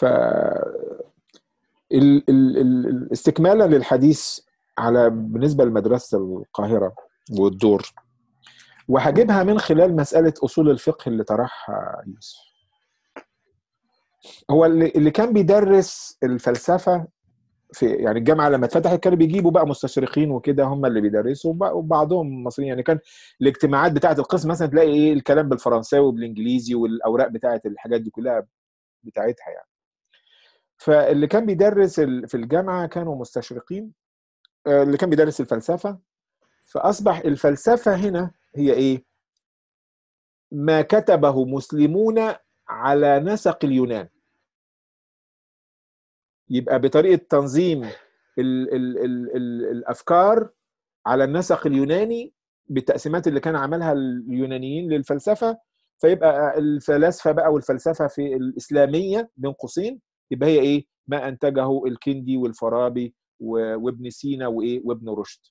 ف ال... ال... ال... استكمالا للحديث على بالنسبه لمدرسه القاهره والدور وهجيبها من خلال مساله اصول الفقه اللي طرحها يوسف هو اللي, اللي كان بيدرس الفلسفه في يعني الجامعه لما اتفتحت كانوا بيجيبوا بقى مستشرقين وكده هم اللي بيدرسوا وبعضهم مصريين يعني كان الاجتماعات بتاعه القسم مثلا تلاقي ايه الكلام بالفرنساوي وبالانجليزي والاوراق بتاعه الحاجات دي كلها بتاعتها يعني فاللي كان بيدرس في الجامعه كانوا مستشرقين اللي كان بيدرس الفلسفه فاصبح الفلسفه هنا هي ايه ما كتبه مسلمون على نسق اليونان يبقى بطريقه تنظيم ال ال ال ال الافكار على النسق اليوناني بالتقسيمات اللي كان عملها اليونانيين للفلسفه فيبقى الفلاسفه بقى والفلسفه في الاسلاميه بين قوسين يبقى هي ايه ما انتجه الكندي والفارابي وابن سينا وايه وابن رشد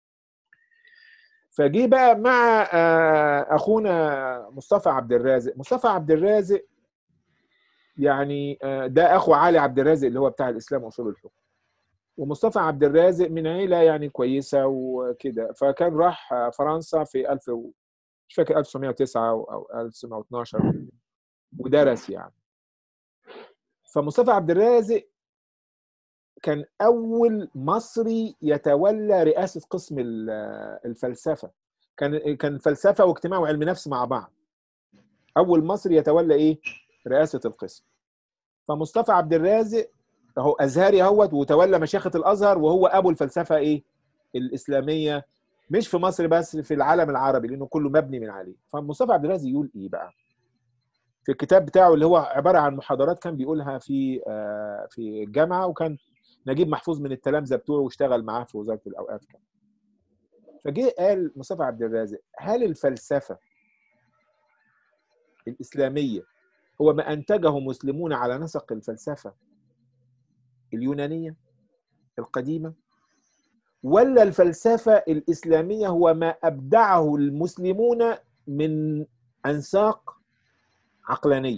فجه بقى مع اخونا مصطفى عبد الرازق مصطفى عبد الرازق يعني ده اخو علي عبد الرازق اللي هو بتاع الاسلام واصول الفقه ومصطفى عبد الرازق من عيله يعني كويسه وكده فكان راح فرنسا في 1000 مش فاكر 1909 او 1912 ودرس يعني فمصطفى عبد الرازق كان اول مصري يتولى رئاسه قسم الفلسفه كان كان فلسفه واجتماع وعلم نفس مع بعض اول مصري يتولى ايه رئاسه القسم فمصطفى عبد الرازق اهو ازهري اهوت وتولى مشيخه الازهر وهو ابو الفلسفه ايه الاسلاميه مش في مصر بس في العالم العربي لانه كله مبني من عليه فمصطفى عبد الرازق يقول ايه بقى في الكتاب بتاعه اللي هو عباره عن محاضرات كان بيقولها في في الجامعه وكان نجيب محفوظ من التلامذه بتوعه واشتغل معاه في وزاره الاوقاف كمان فجه قال مصطفى عبد الرازق هل الفلسفه الاسلاميه هو ما انتجه مسلمون على نسق الفلسفه اليونانيه القديمه ولا الفلسفه الاسلاميه هو ما ابدعه المسلمون من انساق عقلانيه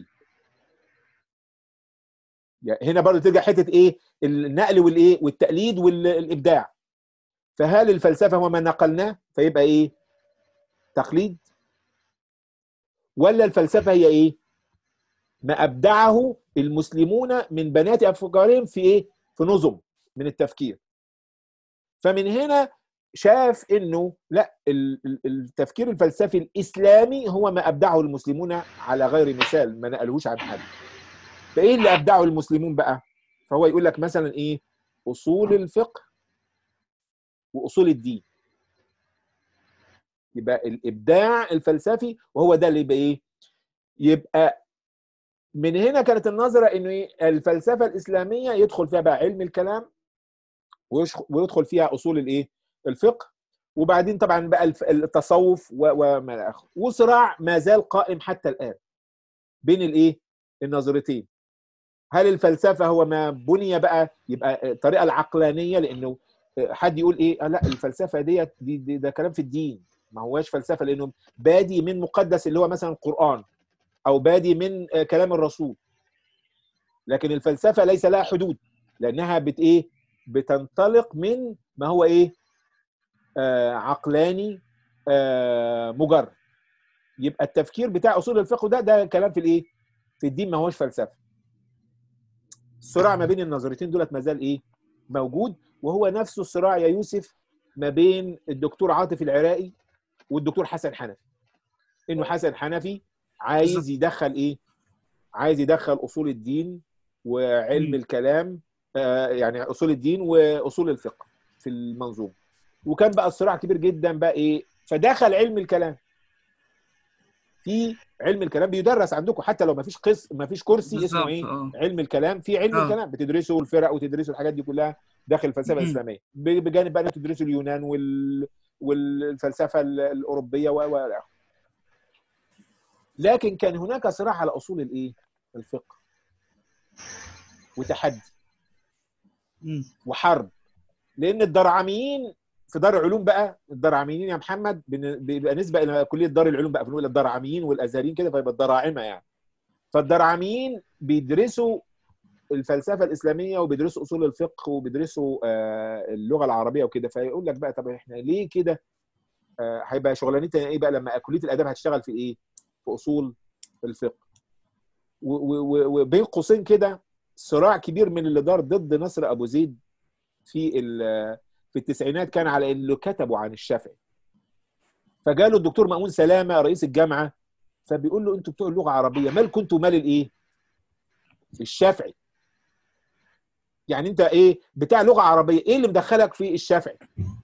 يعني هنا برضه ترجع حته ايه النقل والايه والتقليد والابداع فهل الفلسفه هو ما نقلناه فيبقى ايه تقليد ولا الفلسفه هي ايه ما ابدعه المسلمون من بنات افكارهم في ايه في نظم من التفكير فمن هنا شاف انه لا التفكير الفلسفي الاسلامي هو ما ابدعه المسلمون على غير مثال ما نقلهوش عن حد فايه اللي ابدعه المسلمون بقى فهو يقول لك مثلا ايه اصول الفقه واصول الدين يبقى الابداع الفلسفي وهو ده اللي يبقى ايه يبقى من هنا كانت النظره انه إيه؟ الفلسفه الاسلاميه يدخل فيها بقى علم الكلام ويدخل فيها اصول الايه الفقه وبعدين طبعا بقى التصوف وما الى اخره وصراع ما زال قائم حتى الان بين الايه النظرتين هل الفلسفه هو ما بني بقى يبقى الطريقه العقلانيه لانه حد يقول ايه لا الفلسفه ديت دي, دي ده كلام في الدين ما هواش فلسفه لانه بادي من مقدس اللي هو مثلا القران او بادي من كلام الرسول لكن الفلسفه ليس لها حدود لانها بت ايه بتنطلق من ما هو ايه آه عقلاني آه مجرد يبقى التفكير بتاع اصول الفقه ده ده كلام في الايه في الدين ما هوش فلسفه الصراع ما بين النظريتين دولت ما زال ايه موجود وهو نفس الصراع يا يوسف ما بين الدكتور عاطف العراقي والدكتور حسن حنفي انه حسن حنفي عايز يدخل ايه عايز يدخل اصول الدين وعلم الكلام آه يعني اصول الدين واصول الفقه في المنظومه وكان بقى الصراع كبير جدا بقى ايه فدخل علم الكلام في علم الكلام بيدرس عندكم حتى لو ما فيش قس ما فيش كرسي اسمه ايه آه. علم الكلام في علم آه. الكلام بتدرسوا الفرق وتدرسوا الحاجات دي كلها داخل الفلسفه مم. الاسلاميه ب- بجانب بقى إنكم تدرسوا اليونان وال والفلسفه ال- الاوروبيه و و إلى آخره. لكن كان هناك صراع على اصول الايه الفقه وتحدي مم. وحرب لان الدرعميين في دار العلوم بقى الدرعميين يا محمد بن- بيبقى نسبه الى كليه دار العلوم بقى بنقول الدرعميين والازهريين كده فيبقى الدراعمه يعني فالدرعميين بيدرسوا الفلسفه الاسلاميه وبيدرسوا اصول الفقه وبيدرسوا آه، اللغه العربيه وكده فيقول لك بقى طب احنا ليه كده آه، هيبقى شغلانتنا ايه بقى لما كليه الاداب هتشتغل في ايه؟ في اصول الفقه و- و- و- وبين قوسين كده صراع كبير من اللي دار ضد نصر ابو زيد في ال- في التسعينات كان على انه كتبوا عن الشافعي فجاله الدكتور مأمون سلامه رئيس الجامعه فبيقول له انتوا بتوع اللغه العربيه مال كنتوا مال الايه؟ الشافعي يعني انت ايه بتاع لغه عربيه ايه اللي مدخلك في الشافعي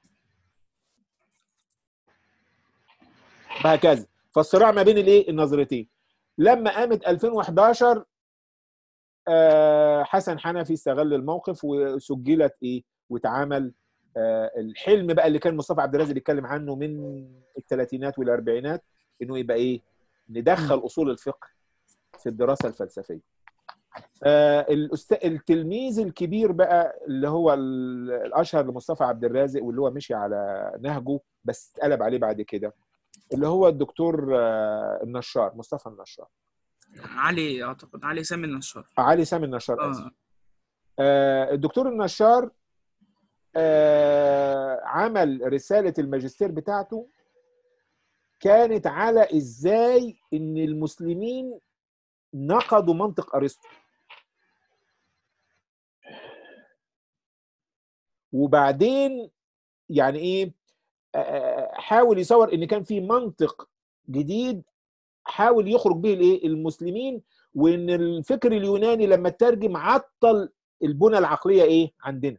وهكذا فالصراع ما بين الايه النظرتين لما قامت 2011 آه، حسن حنفي استغل الموقف وسجلت ايه واتعمل آه، الحلم بقى اللي كان مصطفى عبد الرازق بيتكلم عنه من الثلاثينات والاربعينات انه يبقى ايه ندخل اصول الفقه في الدراسه الفلسفيه آه، الأست... التلميذ الكبير بقى اللي هو ال- الاشهر لمصطفى عبد الرازق واللي هو مشي على نهجه بس اتقلب عليه بعد كده اللي هو الدكتور آه، النشار مصطفى النشار علي اعتقد علي سامي النشار علي سامي النشار اسف اه آه، الدكتور النشار آه، عمل رسالة الماجستير بتاعته كانت على ازاي ان المسلمين نقضوا منطق ارسطو وبعدين يعني ايه آه، حاول يصور ان كان في منطق جديد حاول يخرج به الايه المسلمين وان الفكر اليوناني لما ترجم عطل البنى العقليه ايه عندنا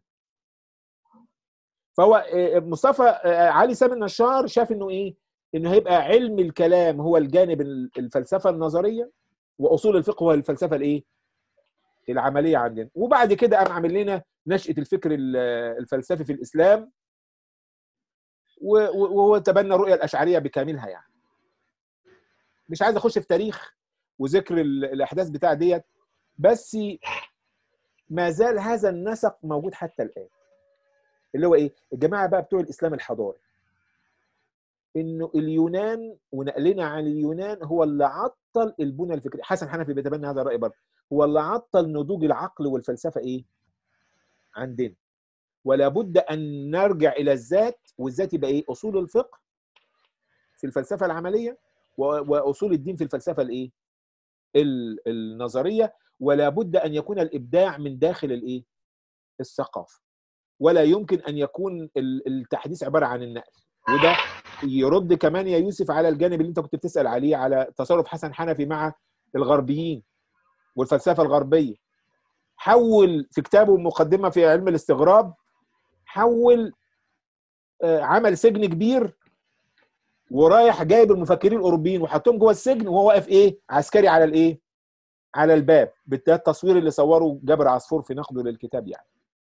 فهو آه، مصطفى آه، علي سامي النشار شاف انه ايه انه هيبقى علم الكلام هو الجانب ال- الفلسفه النظريه واصول الفقه هو الفلسفه الايه العمليه عندنا وبعد كده قام عامل لنا نشاه الفكر ال- الفلسفي في الاسلام و- و- وهو تبنى الرؤيه الاشعريه بكاملها يعني مش عايز اخش في تاريخ وذكر ال- الاحداث بتاع ديت بس ما زال هذا النسق موجود حتى الان اللي هو ايه الجماعه بقى بتوع الاسلام الحضاري انه اليونان ونقلنا عن اليونان هو اللي عطل البنى الفكريه حسن حنفي بيتبنى هذا الراي برضه هو اللي عطل نضوج العقل والفلسفه ايه عندنا ولا بد ان نرجع الى الذات والذات يبقى ايه اصول الفقه في الفلسفه العمليه و- واصول الدين في الفلسفه الايه ال- النظريه ولا بد ان يكون الابداع من داخل الايه الثقافه ولا يمكن ان يكون ال- التحديث عباره عن النقل وده يرد كمان يا يوسف على الجانب اللي انت كنت بتسال عليه على تصرف حسن حنفي مع الغربيين والفلسفه الغربيه حول في كتابه مقدمه في علم الاستغراب حول آه، عمل سجن كبير ورايح جايب المفكرين الاوروبيين وحطهم جوه السجن وهو واقف ايه عسكري على الايه على الباب ده التصوير اللي صوره جابر عصفور في نقده للكتاب يعني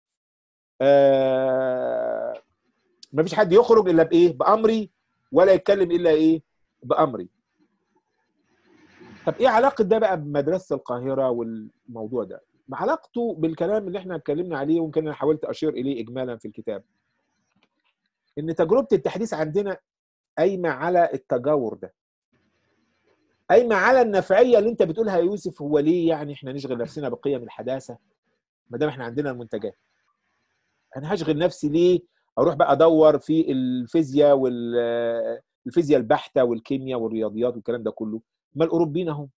آه مفيش حد يخرج الا بايه بامري ولا يتكلم الا ايه بامري طب ايه علاقه ده بقى بمدرسه القاهره والموضوع ده علاقته بالكلام اللي احنا اتكلمنا عليه ويمكن انا حاولت اشير اليه اجمالا في الكتاب ان تجربه التحديث عندنا قايمه على التجاور ده قايمه على النفعيه اللي انت بتقولها يا يوسف هو ليه يعني احنا نشغل نفسنا بقيم الحداثه ما دام احنا عندنا المنتجات انا هشغل نفسي ليه اروح بقى ادور في الفيزياء والفيزياء البحته والكيمياء والرياضيات والكلام ده كله ما الاوروبيين اهم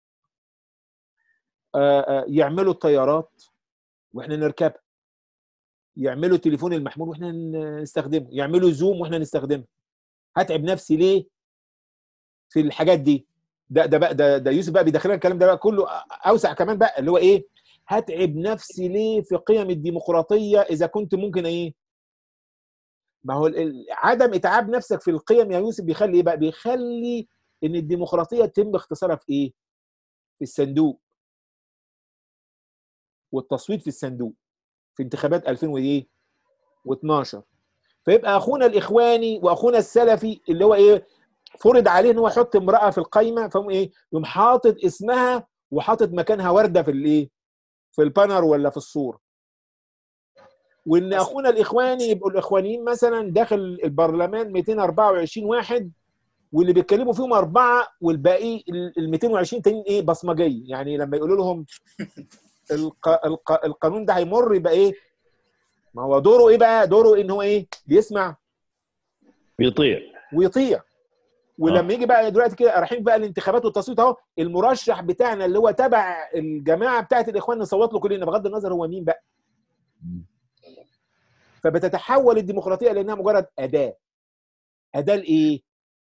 آه، آه، يعملوا الطيارات واحنا نركبها يعملوا التليفون المحمول واحنا نستخدمه يعملوا زوم واحنا نستخدمه هتعب نفسي ليه في الحاجات دي ده ده بقى ده, ده يوسف بقى بيدخلنا الكلام ده بقى كله اوسع كمان بقى اللي هو ايه هتعب نفسي ليه في قيم الديمقراطيه اذا كنت ممكن ايه ما هو ال- ال- عدم اتعاب نفسك في القيم يا يوسف بيخلي ايه بقى بيخلي ان الديمقراطيه يتم اختصارها في ايه في الصندوق والتصويت في الصندوق في انتخابات 2012 فيبقى اخونا الاخواني واخونا السلفي اللي هو ايه فرض عليه ان هو يحط امراه في القايمه فهم ايه يقوم حاطط اسمها وحاطط مكانها ورده في الايه في البانر ولا في الصوره وان بس- اخونا الاخواني يبقوا الاخوانيين مثلا داخل البرلمان 224 واحد واللي بيتكلموا فيهم اربعه والباقي ال 220 تانيين ايه بصمجيه يعني لما يقولوا لهم الق... الق... القانون ده هيمر يبقى ايه ما هو دوره ايه بقى دوره ان هو ايه بيسمع بيطيع ويطيع ولما يجي بقى دلوقتي كده رايحين بقى الانتخابات والتصويت اهو المرشح بتاعنا اللي هو تبع الجماعه بتاعت الاخوان نصوت له كلنا بغض النظر هو مين بقى فبتتحول الديمقراطيه لانها مجرد اداه اداه لايه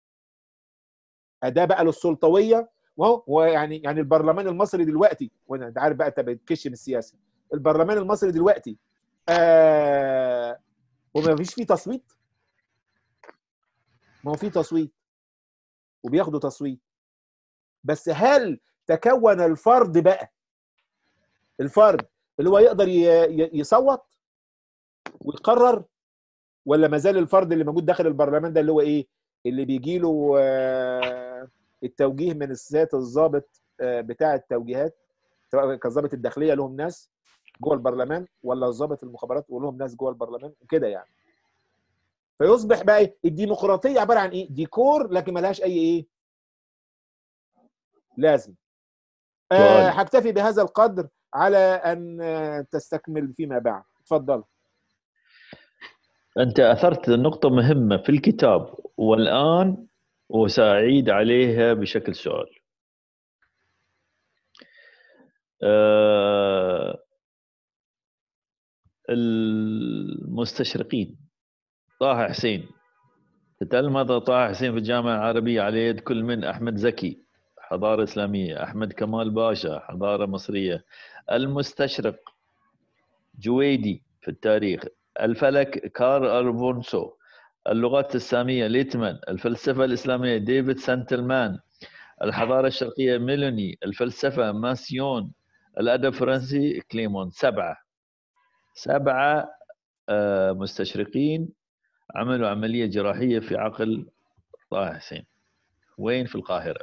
اداه بقى للسلطويه وهو هو يعني يعني البرلمان المصري دلوقتي وانا انت عارف بقى انت بتكش من السياسه البرلمان المصري دلوقتي آه وما فيش فيه تصويت ما هو فيه تصويت وبياخدوا تصويت بس هل تكون الفرد بقى الفرد اللي هو يقدر ي- ي- يصوت ويقرر ولا ما زال الفرد اللي موجود داخل البرلمان ده اللي هو ايه اللي بيجي له آه، التوجيه من السياده الضابط آه، بتاع التوجيهات سواء كان ضابط الداخليه لهم ناس جوه البرلمان ولا ضابط المخابرات ولهم ناس جوه البرلمان وكده يعني فيصبح بقى إيه؟ الديمقراطيه عباره عن ايه ديكور لكن ملهاش اي ايه لازم آه سؤال. هكتفي بهذا القدر على ان آه، تستكمل فيما بعد اتفضل انت اثرت نقطه مهمه في الكتاب والان وساعيد عليها بشكل سؤال آه، المستشرقين طه حسين تتلمذ طه حسين في الجامعة العربية على يد كل من أحمد زكي حضارة إسلامية أحمد كمال باشا حضارة مصرية المستشرق جويدي في التاريخ الفلك كار ألفونسو اللغات السامية ليتمان الفلسفة الإسلامية ديفيد سانتلمان الحضارة الشرقية ميلوني الفلسفة ماسيون الأدب الفرنسي كليمون سبعة سبعة آه، مستشرقين عملوا عملية جراحية في عقل طه حسين وين في القاهرة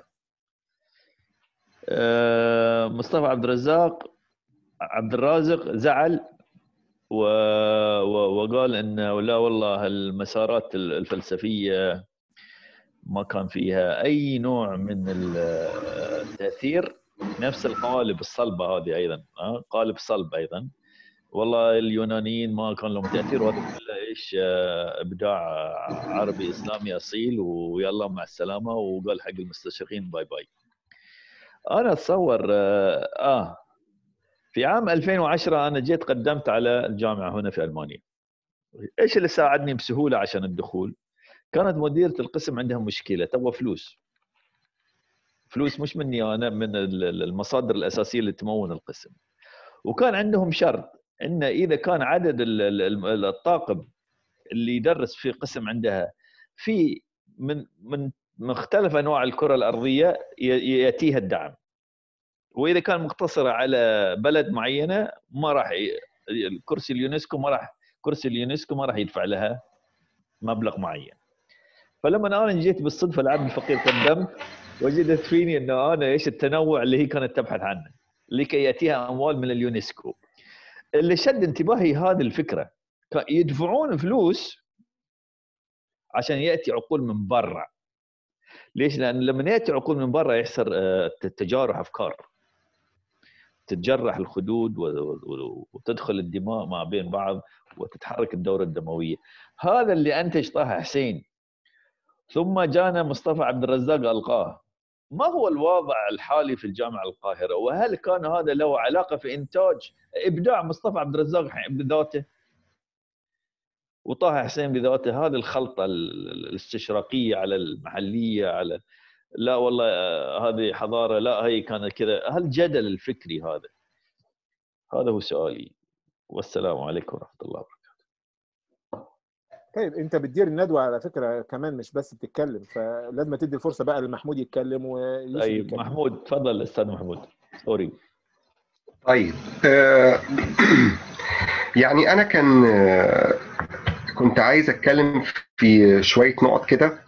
آه، مصطفى عبد الرزاق عبد الرازق زعل و... و... وقال انه لا والله المسارات الفلسفيه ما كان فيها اي نوع من التاثير نفس القوالب الصلبه هذه ايضا آه، قالب صلب ايضا والله اليونانيين ما كان لهم تاثير وهذا كله ايش آه، ابداع عربي اسلامي اصيل ويلا مع السلامه وقال حق المستشرقين باي باي انا اتصور اه, آه في عام 2010 انا جيت قدمت على الجامعه هنا في المانيا ايش اللي ساعدني بسهوله عشان الدخول كانت مديره القسم عندها مشكله تبغى فلوس فلوس مش مني انا من المصادر الاساسيه اللي تمون القسم وكان عندهم شرط ان اذا كان عدد الطاقم اللي يدرس في قسم عندها في من من مختلف انواع الكره الارضيه ياتيها الدعم واذا كان مقتصره على بلد معينه ما راح الكرسي اليونسكو ما راح كرسي اليونسكو ما راح يدفع لها مبلغ معين فلما انا جيت بالصدفه العبد الفقير قدمت وجدت فيني انه انا ايش التنوع اللي هي كانت تبحث عنه لكي ياتيها اموال من اليونسكو اللي شد انتباهي هذه الفكره يدفعون فلوس عشان ياتي عقول من برا ليش؟ لان لما ياتي عقول من برا يحصل تجارح افكار تتجرح الخدود وتدخل الدماء ما بين بعض وتتحرك الدورة الدموية هذا اللي أنتج طه حسين ثم جانا مصطفى عبد الرزاق ألقاه ما هو الوضع الحالي في الجامعة القاهرة وهل كان هذا له علاقة في إنتاج إبداع مصطفى عبد الرزاق بذاته وطه حسين بذاته هذه الخلطة الاستشراقية على المحلية على لا والله هذه حضاره لا هي كانت كذا هالجدل الفكري هذا هذا هو سؤالي والسلام عليكم ورحمه الله وبركاته طيب انت بتدير الندوه على فكره كمان مش بس بتتكلم فلازم تدي الفرصه بقى لمحمود يتكلم ويوسف طيب يتكلم. محمود تفضل استاذ محمود سوري طيب آه، يعني انا كان آه، كنت عايز اتكلم في شويه نقط كده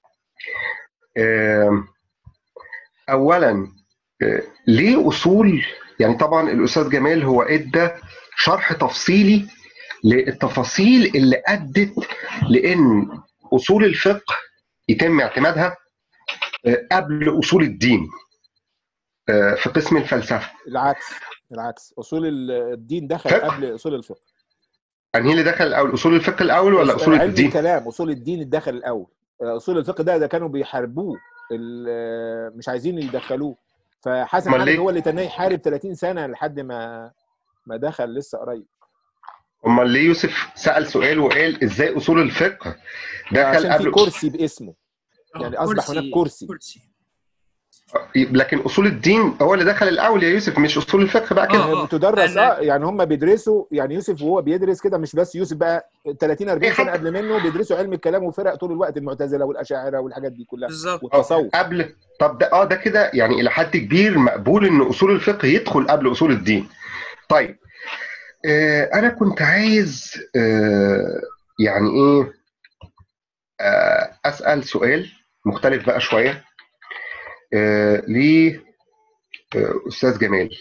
آه، اولا آه، ليه اصول يعني طبعا الاستاذ جمال هو ادى شرح تفصيلي للتفاصيل اللي ادت لان اصول الفقه يتم اعتمادها آه، قبل اصول الدين آه، في قسم الفلسفه العكس العكس اصول ال- الدين دخل فقه. قبل اصول الفقه انهي اللي دخل الاول اصول الفقه الاول ولا اصول علم الدين الكلام اصول الدين دخل الاول اصول الفقه ده ده كانوا بيحاربوه ال- مش عايزين يدخلوه فحسن أمال حامد ليه؟ هو اللي تناه يحارب 30 سنه لحد ما ما دخل لسه قريب امال ليه يوسف سال سؤال وقال ازاي اصول الفقه دخل عشان في قبل كرسي باسمه آه، يعني أصبح هناك كرسي. كرسي لكن اصول الدين هو اللي دخل الاول يا يوسف مش اصول الفقه بقى كده آه. هي بتدرس أنا- اه يعني هم بيدرسوا يعني يوسف وهو بيدرس كده مش بس يوسف بقى 30 40 إيه سنه حتى- قبل منه بيدرسوا علم الكلام وفرق طول الوقت المعتزله والاشاعره والحاجات دي كلها بالظبط والتصوف قبل طب ده اه ده كده يعني الى حد كبير مقبول ان اصول الفقه يدخل قبل اصول الدين طيب آه انا كنت عايز آه يعني ايه آه اسال سؤال مختلف بقى شويه آه ل آه استاذ جمال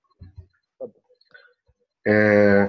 آه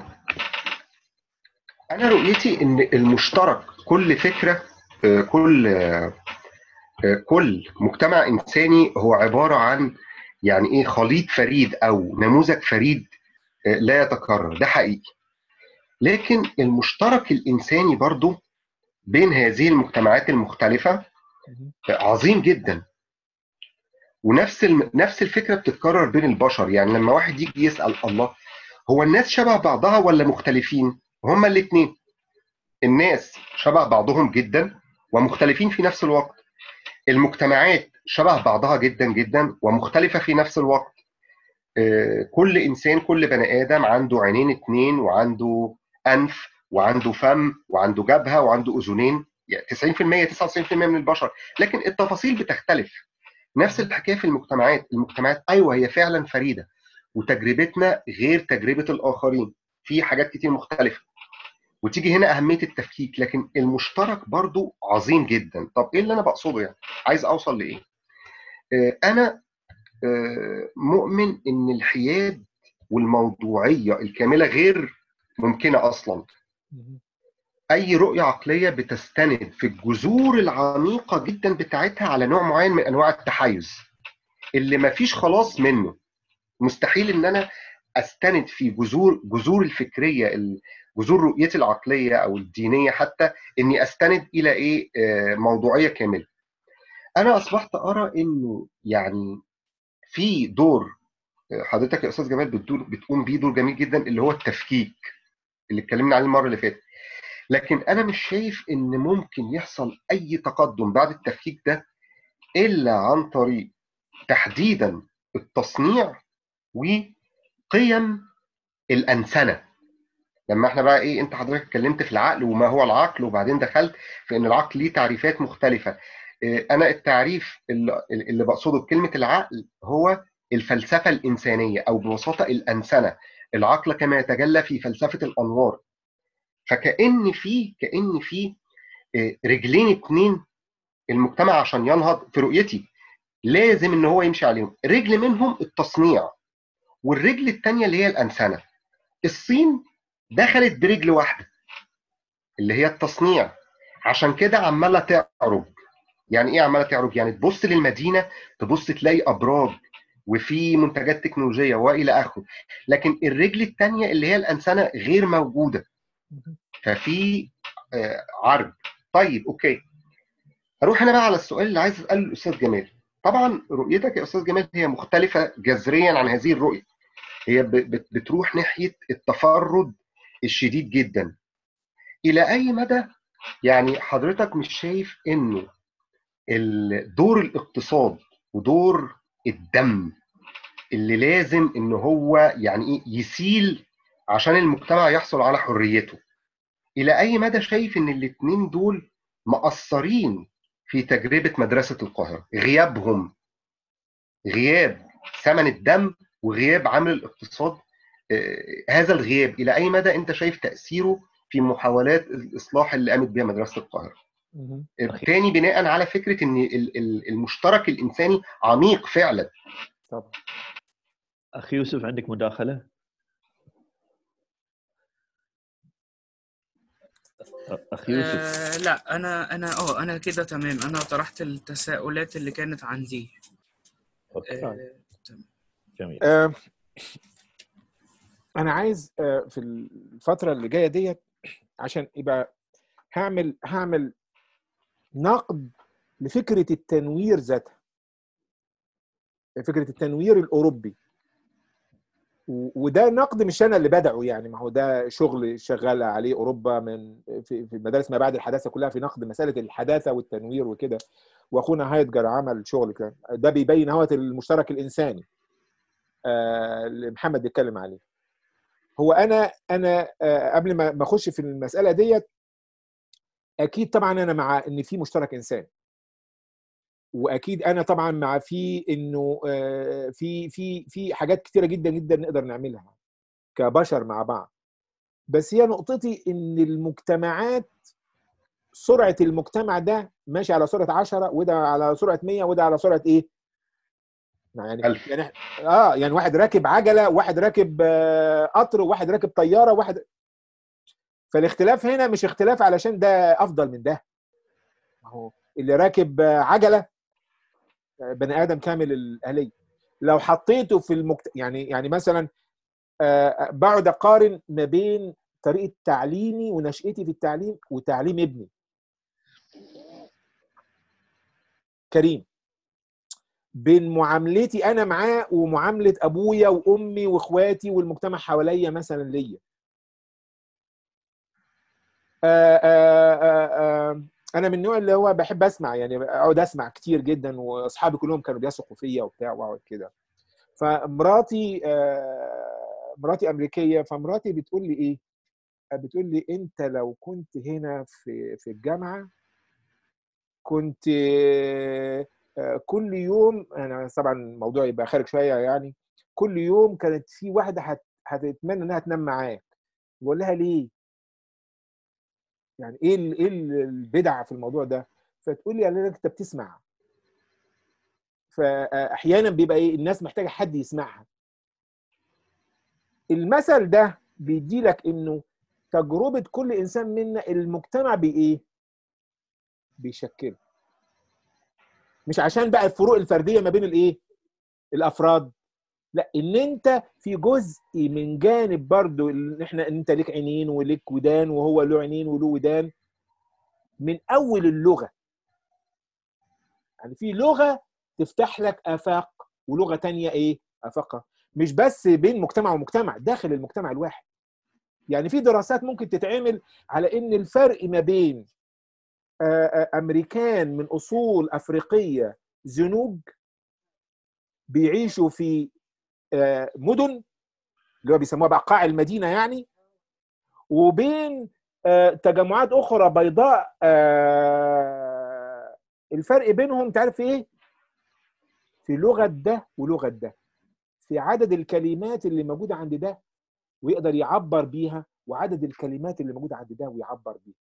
انا رؤيتي ان المشترك كل فكره آه كل آه كل مجتمع انساني هو عباره عن يعني ايه خليط فريد او نموذج فريد آه، لا يتكرر ده حقيقي لكن المشترك الانساني برضو بين هذه المجتمعات المختلفه آه، عظيم جدا ونفس الم... نفس الفكره بتتكرر بين البشر يعني لما واحد يجي يسال الله هو الناس شبه بعضها ولا مختلفين هما الاثنين الناس شبه بعضهم جدا ومختلفين في نفس الوقت المجتمعات شبه بعضها جدا جدا ومختلفة في نفس الوقت آه، كل إنسان كل بني آدم عنده عينين اتنين وعنده أنف وعنده فم وعنده جبهة وعنده أذنين يعني 90% 99% من البشر لكن التفاصيل بتختلف نفس الحكاية في المجتمعات المجتمعات أيوة هي فعلا فريدة وتجربتنا غير تجربة الآخرين في حاجات كتير مختلفة وتيجي هنا أهمية التفكيك لكن المشترك برضو عظيم جدا طب إيه اللي أنا بقصده يعني عايز أوصل لإيه آه، أنا آه، مؤمن إن الحياد والموضوعية الكاملة غير ممكنة أصلا أي رؤية عقلية بتستند في الجذور العميقة جدا بتاعتها على نوع معين من أنواع التحيز اللي مفيش خلاص منه مستحيل إن أنا أستند في جذور جذور الفكرية ال- جذور رؤيتي العقلية أو الدينية حتى إني أستند إلى إيه آه، موضوعية كاملة أنا أصبحت أرى إنه يعني في دور آه، حضرتك يا أستاذ جمال بتدور بتقوم بيه دور جميل جدا اللي هو التفكيك اللي اتكلمنا عليه المرة اللي فاتت لكن انا مش شايف ان ممكن يحصل اي تقدم بعد التفكيك ده الا عن طريق تحديدا التصنيع وقيم الانسنه لما احنا بقى ايه انت حضرتك اتكلمت في العقل وما هو العقل وبعدين دخلت في ان العقل ليه تعريفات مختلفه إيه، انا التعريف اللي, اللي بقصده بكلمه العقل هو الفلسفه الانسانيه او ببساطه الانسنه العقل كما يتجلى في فلسفه الانوار فكأن في كأن في آه، رجلين اتنين المجتمع عشان ينهض في رؤيتي لازم ان هو يمشي عليهم رجل منهم التصنيع والرجل التانية اللي هي الأنسنة الصين دخلت برجل واحدة اللي هي التصنيع عشان كده عمالة تعرج يعني ايه عمالة تعرج يعني تبص للمدينة تبص تلاقي أبراج وفي منتجات تكنولوجية وإلى آخره لكن الرجل التانية اللي هي الأنسنة غير موجودة ففي آه، عرض طيب اوكي اروح انا بقى على السؤال اللي عايز اساله الاستاذ جمال طبعا رؤيتك يا استاذ جمال هي مختلفه جذريا عن هذه الرؤيه هي ب- بت- بتروح ناحيه التفرد الشديد جدا الى اي مدى يعني حضرتك مش شايف انه ال- دور الاقتصاد ودور الدم اللي لازم ان هو يعني ايه يسيل عشان المجتمع يحصل على حريته الى اي مدى شايف ان الاثنين دول مأثرين في تجربه مدرسه القاهره غيابهم غياب ثمن الدم وغياب عامل الاقتصاد آه، هذا الغياب الى اي مدى انت شايف تاثيره في محاولات الاصلاح اللي قامت بها مدرسه القاهره آه، تاني بناء على فكره ان ال- ال- المشترك الانساني عميق فعلا طبعا اخي يوسف عندك مداخله؟ اخي يوسف آه لا انا انا اه انا كده تمام انا طرحت التساؤلات اللي كانت عندي أوكي، آه تمام. جميل آه، انا عايز آه، في الفتره اللي جايه ديت عشان يبقى هعمل هعمل نقد لفكره التنوير ذاتها فكره التنوير الاوروبي و- وده نقد مش انا اللي بدعه يعني ما هو ده شغل شغال عليه اوروبا من في في المدارس ما بعد الحداثه كلها في نقد مساله الحداثه والتنوير وكده واخونا هايدجر عمل شغل كده ده بيبين اهوت المشترك الانساني آه، اللي محمد بيتكلم عليه هو انا انا آه، قبل ما ما اخش في المساله ديت اكيد طبعا انا مع ان في مشترك انساني واكيد انا طبعا مع في انه آه، في في في حاجات كتيره جدا جدا نقدر نعملها كبشر مع بعض بس هي نقطتي ان المجتمعات سرعه المجتمع ده ماشي على سرعه 10 وده على سرعه 100 وده على سرعه ايه؟ يعني ألف. يعني اه يعني واحد راكب عجله واحد راكب آه، قطر وواحد راكب طياره واحد فالاختلاف هنا مش اختلاف علشان ده افضل من ده ما هو اللي راكب آه، عجله آه، بني ادم كامل الاهليه لو حطيته في المكت... يعني يعني مثلا آه، بقعد اقارن ما بين طريقه تعليمي ونشاتي في التعليم وتعليم ابني كريم بين معاملتي انا معاه ومعامله ابويا وامي واخواتي والمجتمع حواليا مثلا ليا آه، آه، آه، آه، انا من النوع اللي هو بحب اسمع يعني اقعد اسمع كتير جدا واصحابي كلهم كانوا بيثقوا فيا وبتاع واقعد كده فمراتي آه، مراتي امريكيه فمراتي بتقول لي ايه بتقول لي انت لو كنت هنا في في الجامعه كنت آه، آه، كل يوم انا طبعا الموضوع يبقى خارج شويه يعني كل يوم كانت في واحده هت- هتتمنى انها تنام معاك بقول لها ليه يعني ايه ال- ايه ال- البدع في الموضوع ده فتقول لي يعني انت بتسمع فاحيانا بيبقى ايه الناس محتاجه حد يسمعها المثل ده بيدي لك انه تجربه كل انسان منا المجتمع بايه بيشكله مش عشان بقى الفروق الفرديه ما بين الايه الافراد لا ان انت في جزء من جانب برضو ان احنا انت ليك عينين وليك ودان وهو له عينين وله ودان من اول اللغه يعني في لغه تفتح لك افاق ولغه تانية ايه افاقها مش بس بين مجتمع ومجتمع داخل المجتمع الواحد يعني في دراسات ممكن تتعمل على ان الفرق ما بين آه، آه، امريكان من اصول افريقيه زنوج بيعيشوا في آه، مدن اللي هو بيسموها بقى قاع المدينه يعني وبين آه، تجمعات اخرى بيضاء آه، الفرق بينهم تعرف في ايه؟ في لغه ده ولغه ده في عدد الكلمات اللي موجوده عند ده ويقدر يعبر بيها وعدد الكلمات اللي موجوده عند ده ويعبر بيها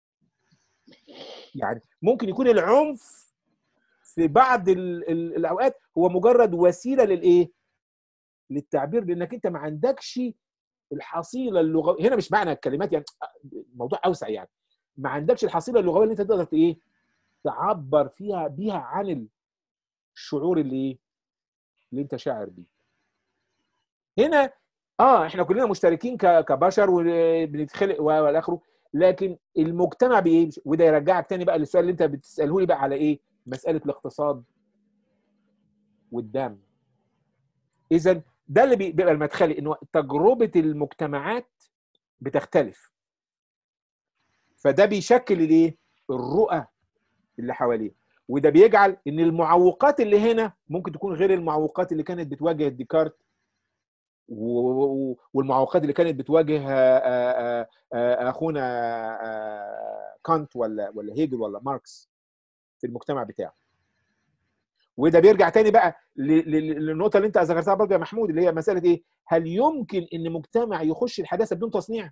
يعني ممكن يكون العنف في بعض ال ال الاوقات هو مجرد وسيله للايه للتعبير لانك انت ما عندكش الحصيله اللغويه هنا مش معنى الكلمات يعني موضوع اوسع يعني ما عندكش الحصيله اللغويه اللي انت تقدر ايه تعبر فيها بيها عن الشعور اللي ايه اللي انت شاعر بيه هنا اه احنا كلنا مشتركين ك- كبشر وبنتخلق والى اخره لكن المجتمع بايه وده يرجعك تاني بقى للسؤال اللي انت بتساله لي بقى على ايه مساله الاقتصاد والدم اذا ده اللي بي- بيبقى المدخلي انه تجربه المجتمعات بتختلف فده بيشكل الايه الرؤى اللي حواليه وده بيجعل ان المعوقات اللي هنا ممكن تكون غير المعوقات اللي كانت بتواجه ديكارت و- و- والمعوقات اللي كانت بتواجه آه، آه، آه، اخونا آه، كانت ولا ولا هيجل ولا ماركس في المجتمع بتاعه وده بيرجع تاني بقى ل- ل- للنقطه اللي انت ذكرتها برضه يا محمود اللي هي مساله ايه هل يمكن ان مجتمع يخش الحداثه بدون تصنيع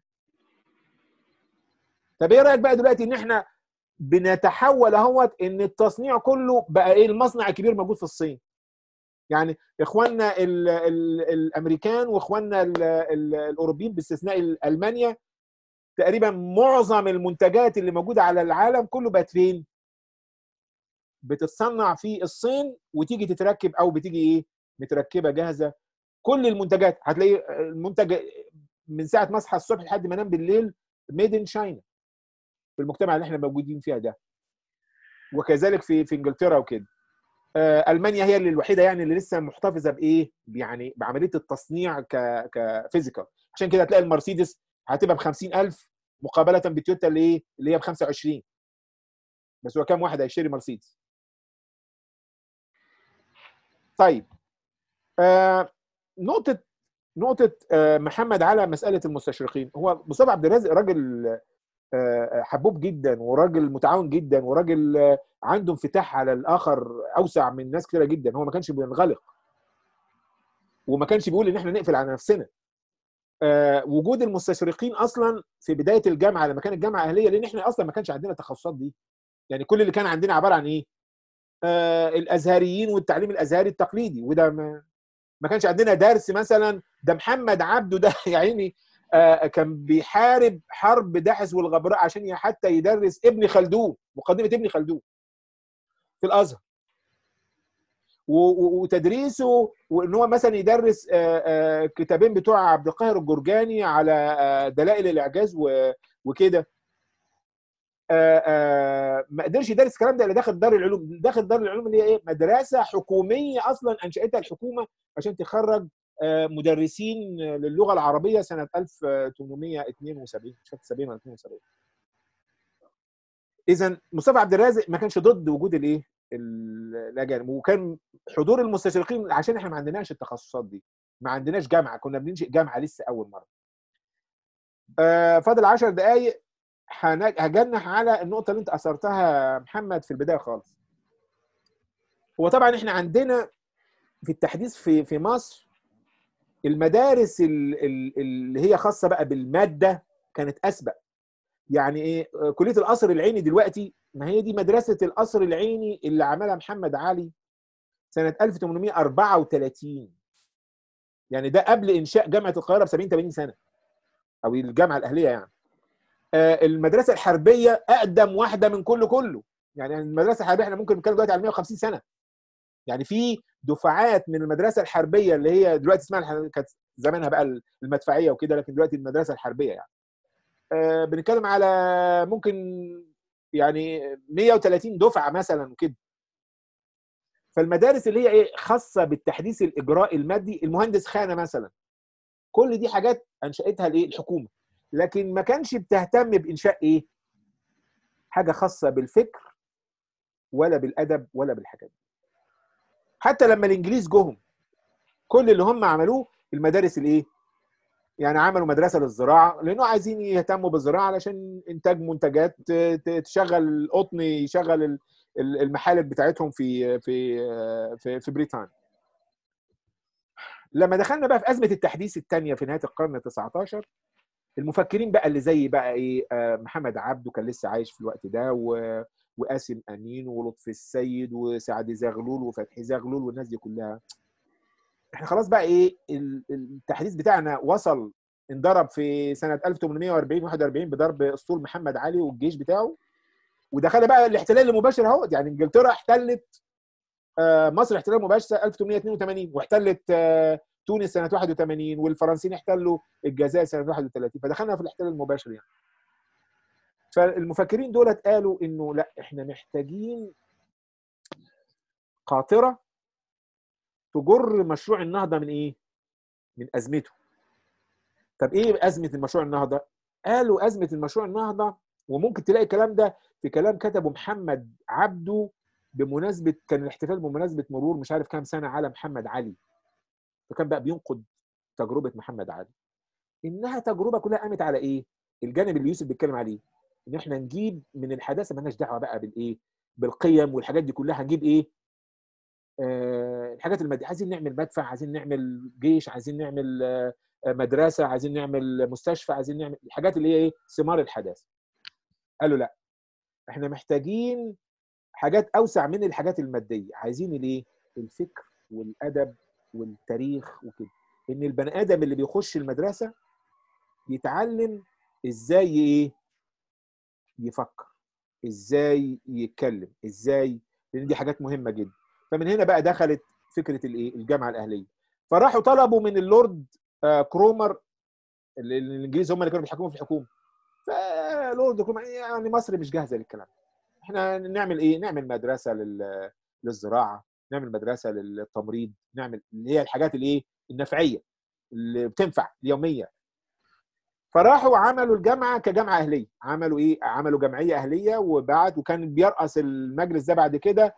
طب ايه رايك بقى دلوقتي ان احنا بنتحول اهوت ان التصنيع كله بقى ايه المصنع الكبير موجود في الصين يعني اخواننا ال ال الامريكان واخواننا ال ال الاوروبيين باستثناء المانيا تقريبا معظم المنتجات اللي موجوده على العالم كله بقت فين بتتصنع في الصين وتيجي تتركب او بتيجي ايه متركبه جاهزه كل المنتجات هتلاقي المنتج من ساعه ما اصحى الصبح لحد ما انام بالليل ميد ان شاينا في المجتمع اللي احنا موجودين فيها ده وكذلك في في انجلترا وكده آه، المانيا هي اللي الوحيده يعني اللي لسه محتفظه بايه يعني بعمليه التصنيع ك كفيزيكال عشان كده هتلاقي المرسيدس هتبقى ب 50000 مقابله بتويوتا اللي ايه اللي هي ب 25 بس هو كام واحد هيشتري مرسيدس طيب آه نقطه نقطه آه محمد على مساله المستشرقين هو مصطفى عبد الرازق راجل آه، حبوب جدا وراجل متعاون جدا وراجل آه، عنده انفتاح على الاخر اوسع من ناس كتيره جدا هو ما كانش بينغلق وما كانش بيقول ان احنا نقفل على نفسنا آه، وجود المستشرقين اصلا في بدايه الجامعه لما كانت الجامعه اهليه لان احنا اصلا ما كانش عندنا التخصصات دي يعني كل اللي كان عندنا عباره عن ايه آه، الازهريين والتعليم الازهري التقليدي وده ما ما كانش عندنا درس مثلا ده محمد عبده ده يا عيني آه، كان بيحارب حرب داحس والغبراء عشان حتى يدرس ابن خلدون مقدمه ابن خلدون في الازهر و- و- وتدريسه وان هو مثلا يدرس آه، آه، كتابين بتوع عبد القاهر الجرجاني على آه، دلائل الاعجاز و- وكده آه، آه، ما قدرش يدرس الكلام ده الا داخل دار العلوم داخل دار العلوم اللي هي ايه مدرسه حكوميه اصلا انشاتها الحكومه عشان تخرج آه، مدرسين للغه العربيه سنه 1872 مش فاكر 70 ولا 72 اذا مصطفى عبد الرازق ما كانش ضد وجود الايه ال- الاجانب وكان حضور المستشرقين عشان احنا ما عندناش التخصصات دي ما عندناش جامعه كنا بننشئ جامعه لسه اول مره آه، فاضل 10 دقائق هنج- هجنح على النقطه اللي انت اثرتها يا محمد في البدايه خالص هو طبعا احنا عندنا في التحديث في في مصر المدارس ال- ال- اللي هي خاصه بقى بالماده كانت اسبق يعني ايه آه، كليه القصر العيني دلوقتي ما هي دي مدرسه القصر العيني اللي عملها محمد علي سنه 1834 يعني ده قبل انشاء جامعه القاهره ب 70 80 سنه او الجامعه الاهليه يعني آه، المدرسه الحربيه اقدم واحده من كله كله يعني المدرسه الحربيه احنا ممكن نتكلم دلوقتي على 150 سنه يعني في دفعات من المدرسه الحربيه اللي هي دلوقتي اسمها الح- كانت زمانها بقى المدفعيه وكده لكن دلوقتي المدرسه الحربيه يعني آه، بنتكلم على ممكن يعني 130 دفعه مثلا وكده فالمدارس اللي هي ايه خاصه بالتحديث الاجراء المادي المهندس خانه مثلا كل دي حاجات انشاتها الايه الحكومه لكن ما كانش بتهتم بانشاء ايه حاجه خاصه بالفكر ولا بالادب ولا بالحاجات دي حتى لما الانجليز جهم كل اللي هم عملوه المدارس الايه يعني عملوا مدرسه للزراعه لانه عايزين يهتموا بالزراعه علشان انتاج منتجات ت- ت- تشغل القطن يشغل ال- ال- المحالب بتاعتهم في في في, في بريطانيا لما دخلنا بقى في ازمه التحديث الثانيه في نهايه القرن ال 19 المفكرين بقى اللي زي بقى ايه آه، محمد عبده كان لسه عايش في الوقت ده و... وقاسم امين ولطفي السيد وسعد زغلول وفتحي زغلول والناس دي كلها احنا خلاص بقى ايه ال- التحديث بتاعنا وصل انضرب في سنه 1840 41 بضرب اسطول محمد علي والجيش بتاعه ودخل بقى الاحتلال المباشر اهو يعني انجلترا احتلت آه، مصر احتلال مباشر سنه 1882 واحتلت آه، تونس سنه 81 والفرنسيين احتلوا الجزائر سنه 31 فدخلنا في الاحتلال المباشر يعني فالمفكرين دولت قالوا انه لا احنا محتاجين قاطره تجر مشروع النهضه من ايه؟ من ازمته. طب ايه ازمه المشروع النهضه؟ قالوا ازمه المشروع النهضه وممكن تلاقي الكلام ده في كلام كتبه محمد عبده بمناسبه كان الاحتفال بمناسبه مرور مش عارف كام سنه على محمد علي. فكان بقى بينقد تجربه محمد علي. انها تجربه كلها قامت على ايه؟ الجانب اللي يوسف بيتكلم عليه ان احنا نجيب من الحداثه مالناش دعوه بقى بالايه؟ بالقيم والحاجات دي كلها هنجيب ايه؟ آه، الحاجات الماديه عايزين نعمل مدفع عايزين نعمل جيش عايزين نعمل آه، آه، مدرسه عايزين نعمل مستشفى عايزين نعمل الحاجات اللي هي ايه ثمار الحداثه قالوا لا احنا محتاجين حاجات اوسع من الحاجات الماديه عايزين الايه الفكر والادب والتاريخ وكده ان البني ادم اللي بيخش المدرسه يتعلم ازاي ايه يفكر ازاي يتكلم ازاي لان دي حاجات مهمه جدا فمن هنا بقى دخلت فكره الايه الجامعه الاهليه فراحوا طلبوا من اللورد آه، كرومر ال- ال- الانجليز هم اللي كانوا بيحكموا في الحكومه فلورد كومان يعني مصر مش جاهزه للكلام احنا نعمل ايه نعمل مدرسه لل... للزراعه نعمل مدرسه للتمريض نعمل اللي هي الحاجات الايه النفعيه اللي بتنفع اليوميه فراحوا عملوا الجامعه كجامعه اهليه عملوا ايه عملوا جمعيه اهليه وبعد وكان بيرأس المجلس ده بعد كده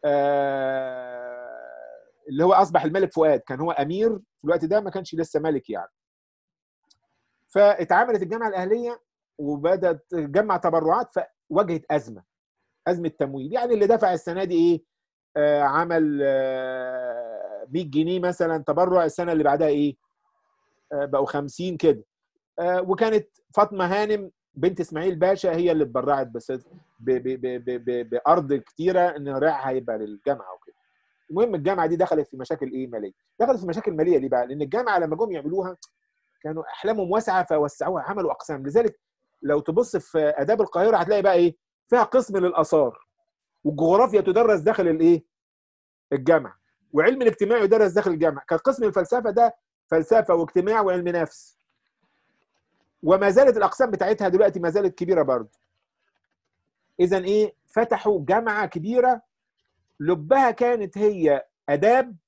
آه اللي هو اصبح الملك فؤاد كان هو امير في الوقت ده ما كانش لسه ملك يعني فاتعملت الجامعه الاهليه وبدات تجمع تبرعات فواجهت ازمه ازمه تمويل يعني اللي دفع السنه دي ايه آه عمل آه 100 جنيه مثلا تبرع السنه اللي بعدها ايه آه بقوا 50 كده آه وكانت فاطمه هانم بنت اسماعيل باشا هي اللي اتبرعت بس ب ب ب ب ب بارض كتيره ان ريعها هيبقى للجامعه وكده المهم الجامعه دي دخلت في مشاكل ايه ماليه دخلت في مشاكل ماليه ليه بقى لان الجامعه لما جم يعملوها كانوا احلامهم واسعه فوسعوها عملوا اقسام لذلك لو تبص في اداب القاهره هتلاقي بقى ايه فيها قسم للاثار والجغرافيا تدرس داخل الايه الجامعه وعلم الاجتماع يدرس داخل الجامعه كان قسم الفلسفه ده فلسفه واجتماع وعلم نفس وما زالت الاقسام بتاعتها دلوقتي ما زالت كبيره برضه اذا ايه فتحوا جامعه كبيره لبها كانت هي اداب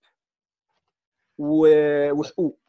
و- وحقوق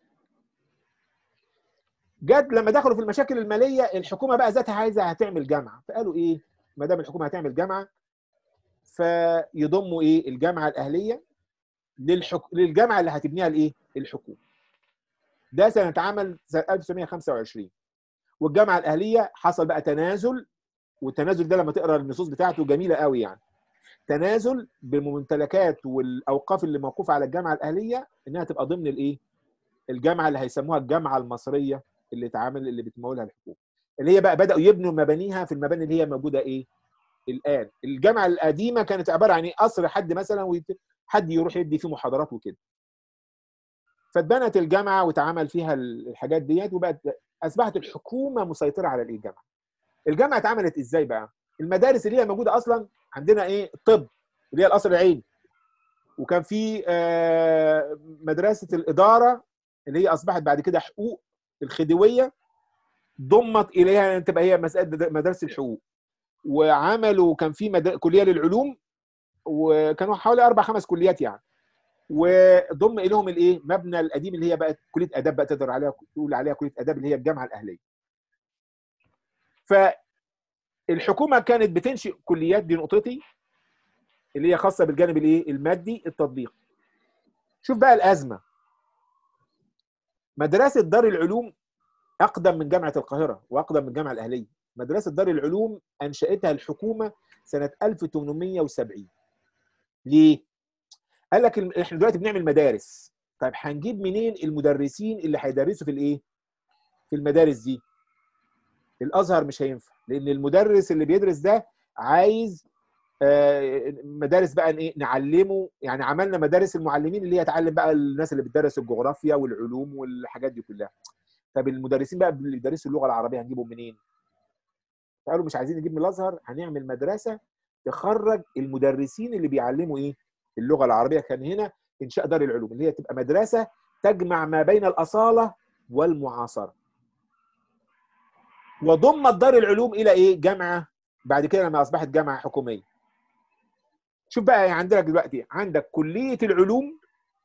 جت لما دخلوا في المشاكل الماليه الحكومه بقى ذاتها عايزه هتعمل جامعه فقالوا ايه ما دام الحكومه هتعمل جامعه فيضموا ايه الجامعه الاهليه للحك... للجامعه اللي هتبنيها الايه الحكومه ده سنه اتعمل سنه 1925 والجامعه الاهليه حصل بقى تنازل والتنازل ده لما تقرا النصوص بتاعته جميله قوي يعني تنازل بالممتلكات والاوقاف اللي موقوفه على الجامعه الاهليه انها تبقى ضمن الايه الجامعه اللي هيسموها الجامعه المصريه اللي اتعمل اللي بتمولها الحكومه اللي هي بقى بداوا يبنوا مبانيها في المباني اللي هي موجوده ايه الان الجامعه القديمه كانت عباره عن ايه قصر حد مثلا ويت- حد يروح يدي فيه محاضرات وكده فاتبنت الجامعه واتعمل فيها الحاجات ديت وبقت اصبحت الحكومه مسيطره على الايه الجامعه الجامعه اتعملت ازاي بقى المدارس اللي هي موجوده اصلا عندنا ايه الطب اللي هي القصر العيني وكان في آه، مدرسه الاداره اللي هي اصبحت بعد كده حقوق الخديويه ضمت اليها ان تبقى هي مساله مدارس الحقوق وعملوا كان في مد... كليه للعلوم وكانوا حوالي اربع خمس كليات يعني وضم اليهم الايه مبنى القديم اللي هي بقت كليه اداب بقى تقدر عليها تقول عليها كليه اداب اللي هي الجامعه الاهليه فالحكومه كانت بتنشئ كليات دي نقطتي اللي هي خاصه بالجانب الايه المادي التطبيقي شوف بقى الازمه مدرسه دار العلوم اقدم من جامعه القاهره واقدم من الجامعه الاهليه مدرسه دار العلوم انشاتها الحكومه سنه 1870 ليه قال لك ال- احنا دلوقتي بنعمل مدارس طيب هنجيب منين المدرسين اللي هيدرسوا في الايه في المدارس دي الازهر مش هينفع لان المدرس اللي بيدرس ده عايز آه، مدارس بقى ايه نعلمه يعني عملنا مدارس المعلمين اللي هي تعلم بقى الناس اللي بتدرس الجغرافيا والعلوم والحاجات دي كلها طب المدرسين بقى اللي بيدرسوا اللغه العربيه هنجيبهم منين قالوا مش عايزين نجيب من الازهر هنعمل مدرسه تخرج المدرسين اللي بيعلموا ايه اللغه العربيه كان هنا انشاء دار العلوم اللي هي تبقى مدرسه تجمع ما بين الاصاله والمعاصره وضمت دار العلوم الى ايه جامعه بعد كده لما اصبحت جامعه حكوميه شوف بقى عندك دلوقتي عندك كليه العلوم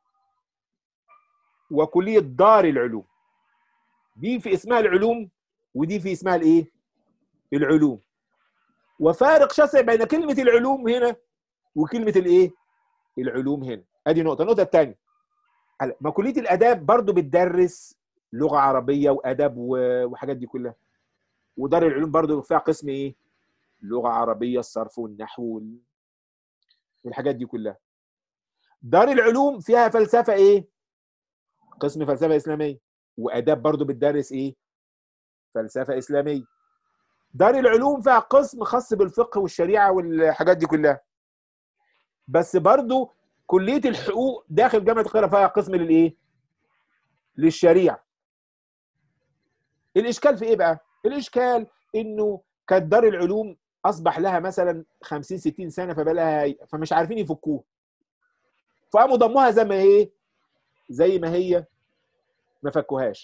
وكليه دار العلوم دي في اسمها العلوم ودي في اسمها الايه العلوم وفارق شاسع بين كلمه العلوم هنا وكلمه الايه العلوم هنا ادي نقطه النقطه الثانيه ما كليه الاداب برضو بتدرس لغه عربيه واداب و- وحاجات دي كلها ودار العلوم برضو فيها قسم ايه لغه عربيه الصرف والنحو وال- والحاجات دي كلها دار العلوم فيها فلسفه ايه قسم فلسفه اسلاميه واداب برضو بتدرس ايه فلسفه اسلاميه دار العلوم فيها قسم خاص بالفقه والشريعه والحاجات دي كلها بس برضو كليه الحقوق داخل جامعه القاهره فيها قسم للايه للشريعه الاشكال في ايه بقى الاشكال انه كانت دار العلوم اصبح لها مثلا 50 60 سنه فبقى لها فمش عارفين يفكوها فقاموا ضموها زي ما هي زي ما هي ما فكوهاش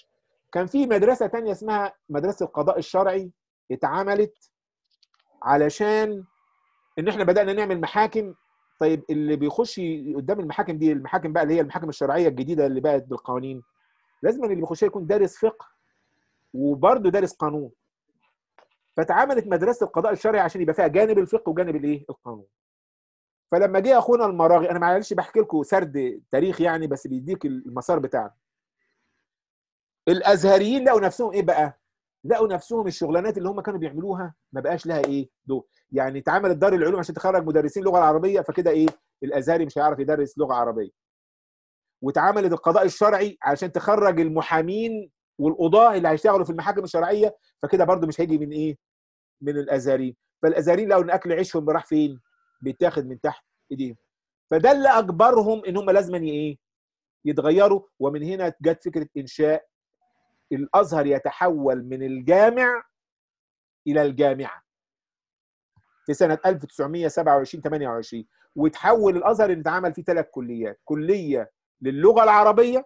كان في مدرسه تانية اسمها مدرسه القضاء الشرعي اتعملت علشان ان احنا بدانا نعمل محاكم طيب اللي بيخش ي- قدام المحاكم دي المحاكم بقى اللي هي المحاكم الشرعيه الجديده اللي بقت بالقوانين لازم اللي بيخش يكون دارس فقه وبرضه دارس قانون فتعاملت مدرسه القضاء الشرعي عشان يبقى فيها جانب الفقه وجانب الايه القانون فلما جه اخونا المراغي انا معلش بحكي لكم سرد تاريخ يعني بس بيديك المسار بتاعنا الازهريين لقوا نفسهم ايه بقى لقوا نفسهم الشغلانات اللي هم كانوا بيعملوها ما بقاش لها ايه دور يعني اتعملت دار العلوم عشان تخرج مدرسين لغه العربيه فكده ايه الازهري مش هيعرف يدرس لغه عربيه واتعملت القضاء الشرعي عشان تخرج المحامين والقضاه اللي هيشتغلوا في المحاكم الشرعيه فكده برضو مش هيجي من ايه من الازهريين فالازهريين لقوا ان اكل عيشهم راح فين بيتاخد من تحت ايديهم فده اللي اجبرهم ان هم لازم ايه يتغيروا ومن هنا جت فكره انشاء الازهر يتحول من الجامع الى الجامعه في سنه 1927 28 وتحول الازهر ان اتعمل فيه ثلاث كليات كليه للغه العربيه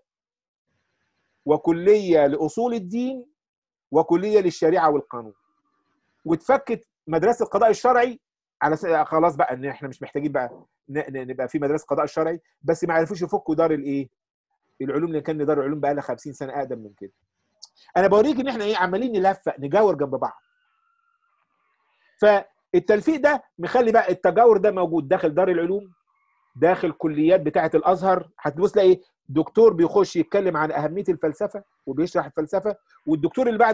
وكليه لاصول الدين وكليه للشريعه والقانون واتفكت مدرسه القضاء الشرعي على س... خلاص بقى ان احنا مش محتاجين بقى ن... ن- نبقى في مدرسه قضاء الشرعي بس ما عرفوش يفكوا دار الايه العلوم اللي كان دار العلوم بقى لها 50 سنه اقدم من كده انا بوريك ان احنا ايه عمالين نلفق نجاور جنب بعض فالتلفيق ده مخلي بقى التجاور ده موجود داخل دار العلوم داخل كليات بتاعه الازهر هتبص تلاقي دكتور بيخش يتكلم عن اهميه الفلسفه وبيشرح الفلسفه والدكتور اللي بعد